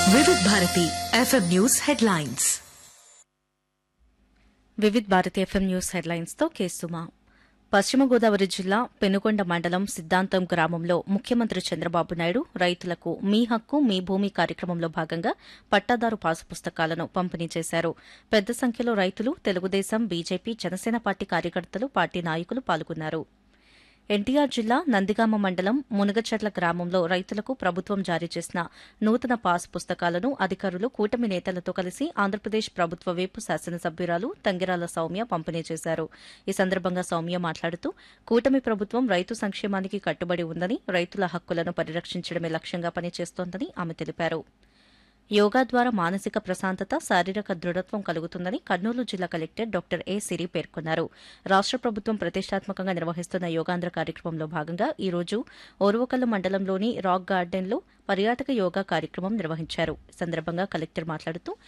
Vividh Bharati FM news headlines Vividh Bharati FM news headlines తో కేసుమా పశ్చిమ గోదావరి జిల్లా పెనుకొండ మండలం సిద్దాంతం గ్రామంలో ముఖ్యమంత్రి చంద్రబాబు నాయుడు రైతులకు మీ హక్కు మీ భూమి కార్యక్రమంలో భాగంగా పట్టాదారు పాసు పుస్తకాలను పంపిణీ చేశారు పెద్ద సంఖ్యలో రైతులు తెలుగుదేశం బీజేపీ జనసేన పార్టీ కార్యకర్తలు పార్టీ నాయకులు పాల్గొన్నారు ఎన్టీఆర్ జిల్లా నందిగామ మండలం మునగచెట్ల గ్రామంలో రైతులకు ప్రభుత్వం జారీ చేసిన నూతన పాస్ పుస్తకాలను అధికారులు కూటమి నేతలతో కలిసి ఆంధ్రప్రదేశ్ ప్రభుత్వ వేపు శాసనసభ్యురాలు తంగిరాల సౌమ్య పంపిణీ చేశారు ఈ సందర్భంగా సౌమ్య మాట్లాడుతూ కూటమి ప్రభుత్వం రైతు సంక్షేమానికి కట్టుబడి ఉందని రైతుల హక్కులను పరిరక్షించడమే లక్ష్యంగా పనిచేస్తోందని ఆమె తెలిపారు యోగా ద్వారా మానసిక ప్రశాంతత శారీరక దృఢత్వం కలుగుతుందని కర్నూలు జిల్లా కలెక్టర్ డాక్టర్ ఏ సిరి పేర్కొన్నారు రాష్ట ప్రభుత్వం ప్రతిష్టాత్మకంగా నిర్వహిస్తున్న యోగాంధ్ర కార్యక్రమంలో భాగంగా ఈ రోజు ఓర్వకల్లు మండలంలోని రాక్ గార్డెన్లో పర్యాటక యోగా కార్యక్రమం నిర్వహించారు ఈ సందర్భంగా కలెక్టర్ మాట్లాడుతూ